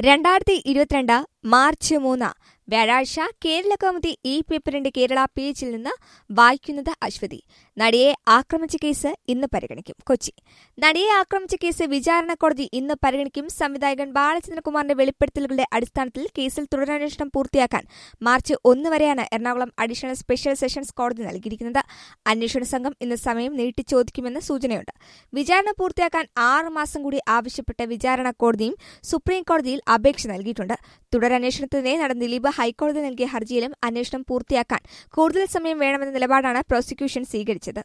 രണ്ടായിരത്തി ഇരുപത്തിരണ്ട് മാർച്ച് മൂന്ന് വ്യാഴാഴ്ച കേരള കൗമുദി ഈ പേപ്പറിന്റെ കേരള പേജിൽ നിന്ന് വായിക്കുന്നത് അശ്വതി നടിയെ ആക്രമിച്ച കേസ് ഇന്ന് പരിഗണിക്കും കൊച്ചി നടിയെ ആക്രമിച്ച കേസ് വിചാരണ കോടതി ഇന്ന് പരിഗണിക്കും സംവിധായകൻ ബാലചന്ദ്രകുമാറിന്റെ വെളിപ്പെടുത്തലുകളുടെ അടിസ്ഥാനത്തിൽ കേസിൽ തുടരന്വേഷണം പൂർത്തിയാക്കാൻ മാർച്ച് ഒന്ന് വരെയാണ് എറണാകുളം അഡീഷണൽ സ്പെഷ്യൽ സെഷൻസ് കോടതി നൽകിയിരിക്കുന്നത് അന്വേഷണ സംഘം ഇന്ന് സമയം നീട്ടി ചോദിക്കുമെന്ന് സൂചനയുണ്ട് വിചാരണ പൂർത്തിയാക്കാൻ ആറ് മാസം കൂടി ആവശ്യപ്പെട്ട് വിചാരണ കോടതിയും സുപ്രീം കോടതിയിൽ അപേക്ഷ നൽകിയിട്ടുണ്ട് തുടരന്വേഷണത്തിനെതിരെ നടന്ന ദിലീപ് ഹൈക്കോടതി നൽകിയ ഹർജിയിലും അന്വേഷണം പൂർത്തിയാക്കാൻ കൂടുതൽ സമയം വേണമെന്ന നിലപാടാണ് പ്രോസിക്യൂഷൻ സ്വീകരിച്ചത്